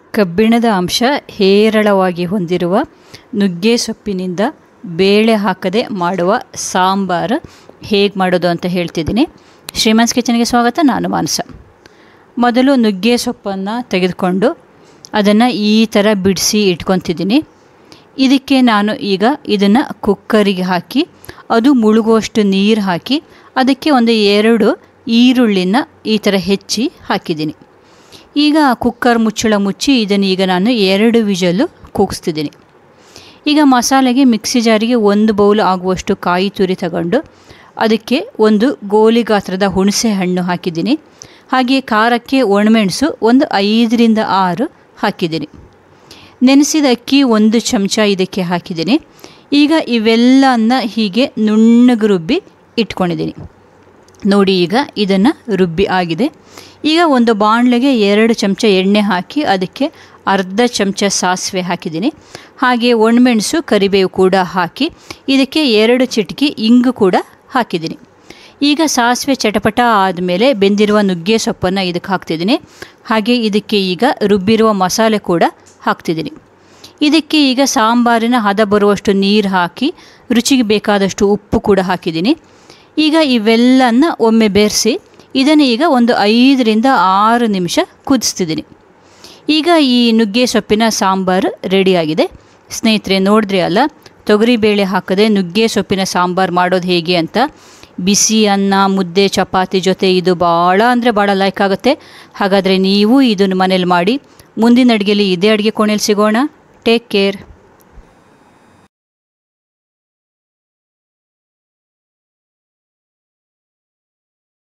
ಕಬ್ಬಿಣದ ಅಂಶ ಹೇರಳವಾಗಿ ಹೊಂದಿರುವ ನುಗ್ಗೆ ಸೊಪ್ಪಿನಿಂದ ಬೇಳೆ ಹಾಕದೆ ಮಾಡುವ ಸಾಂಬಾರು ಹೇಗೆ ಮಾಡೋದು ಅಂತ ಹೇಳ್ತಿದ್ದೀನಿ ಶ್ರೀಮನ್ಸ್ ಕಿಚನ್ಗೆ ಸ್ವಾಗತ ನಾನು ಮಾನಸ ಮೊದಲು ನುಗ್ಗೆ ಸೊಪ್ಪನ್ನು ತೆಗೆದುಕೊಂಡು ಅದನ್ನು ಈ ಥರ ಬಿಡಿಸಿ ಇಟ್ಕೊತಿದ್ದೀನಿ ಇದಕ್ಕೆ ನಾನು ಈಗ ಇದನ್ನು ಕುಕ್ಕರಿಗೆ ಹಾಕಿ ಅದು ಮುಳುಗುವಷ್ಟು ನೀರು ಹಾಕಿ ಅದಕ್ಕೆ ಒಂದು ಎರಡು ಈರುಳ್ಳಿನ ಈ ಥರ ಹೆಚ್ಚಿ ಹಾಕಿದ್ದೀನಿ ಈಗ ಕುಕ್ಕರ್ ಮುಚ್ಚಳ ಮುಚ್ಚಿ ಇದನ್ನು ಈಗ ನಾನು ಎರಡು ವಿಜಲು ಕೂಗಿಸ್ತಿದ್ದೀನಿ ಈಗ ಮಸಾಲೆಗೆ ಮಿಕ್ಸಿ ಜಾರಿಗೆ ಒಂದು ಬೌಲ್ ಆಗುವಷ್ಟು ಕಾಯಿ ತುರಿ ತಗೊಂಡು ಅದಕ್ಕೆ ಒಂದು ಗೋಲಿ ಗಾತ್ರದ ಹುಣಸೆ ಹಣ್ಣು ಹಾಕಿದ್ದೀನಿ ಹಾಗೆ ಖಾರಕ್ಕೆ ಒಣಮೆಣಸು ಒಂದು ಐದರಿಂದ ಆರು ಹಾಕಿದ್ದೀನಿ ನೆನೆಸಿದ ಅಕ್ಕಿ ಒಂದು ಚಮಚ ಇದಕ್ಕೆ ಹಾಕಿದ್ದೀನಿ ಈಗ ಇವೆಲ್ಲನ್ನ ಹೀಗೆ ನುಣ್ಣಗೆ ರುಬ್ಬಿ ಇಟ್ಕೊಂಡಿದ್ದೀನಿ ನೋಡಿ ಈಗ ಇದನ್ನು ರುಬ್ಬಿ ಆಗಿದೆ ಈಗ ಒಂದು ಬಾಣಲೆಗೆ ಎರಡು ಚಮಚ ಎಣ್ಣೆ ಹಾಕಿ ಅದಕ್ಕೆ ಅರ್ಧ ಚಮಚ ಸಾಸಿವೆ ಹಾಕಿದ್ದೀನಿ ಹಾಗೆ ಒಣಮೆಣಸು ಕರಿಬೇವು ಕೂಡ ಹಾಕಿ ಇದಕ್ಕೆ ಎರಡು ಚಿಟಕಿ ಇಂಗು ಕೂಡ ಹಾಕಿದ್ದೀನಿ ಈಗ ಸಾಸಿವೆ ಚಟಪಟ ಆದಮೇಲೆ ಬೆಂದಿರುವ ನುಗ್ಗೆ ಸೊಪ್ಪನ್ನು ಇದಕ್ಕೆ ಹಾಕ್ತಿದ್ದೀನಿ ಹಾಗೆ ಇದಕ್ಕೆ ಈಗ ರುಬ್ಬಿರುವ ಮಸಾಲೆ ಕೂಡ ಹಾಕ್ತಿದ್ದೀನಿ ಇದಕ್ಕೆ ಈಗ ಸಾಂಬಾರಿನ ಹದ ಬರುವಷ್ಟು ನೀರು ಹಾಕಿ ರುಚಿಗೆ ಬೇಕಾದಷ್ಟು ಉಪ್ಪು ಕೂಡ ಹಾಕಿದ್ದೀನಿ ಈಗ ಇವೆಲ್ಲನ್ನ ಒಮ್ಮೆ ಬೆರೆಸಿ ಇದನ್ನು ಈಗ ಒಂದು ಐದರಿಂದ ಆರು ನಿಮಿಷ ಕುದಿಸ್ತಿದ್ದೀನಿ ಈಗ ಈ ನುಗ್ಗೆ ಸೊಪ್ಪಿನ ಸಾಂಬಾರು ರೆಡಿಯಾಗಿದೆ ಸ್ನೇಹಿತರೆ ನೋಡಿದ್ರಿ ಅಲ್ಲ ತೊಗರಿಬೇಳೆ ಹಾಕದೆ ನುಗ್ಗೆ ಸೊಪ್ಪಿನ ಸಾಂಬಾರು ಮಾಡೋದು ಹೇಗೆ ಅಂತ ಬಿಸಿ ಅನ್ನ ಮುದ್ದೆ ಚಪಾತಿ ಜೊತೆ ಇದು ಭಾಳ ಅಂದರೆ ಭಾಳ ಲೈಕ್ ಆಗುತ್ತೆ ಹಾಗಾದರೆ ನೀವು ಇದನ್ನು ಮನೇಲಿ ಮಾಡಿ ಮುಂದಿನ ಅಡುಗೆಯಲ್ಲಿ ಇದೇ ಅಡುಗೆ ಕೋಣೆಯಲ್ಲಿ ಸಿಗೋಣ ಟೇಕ್ ಕೇರ್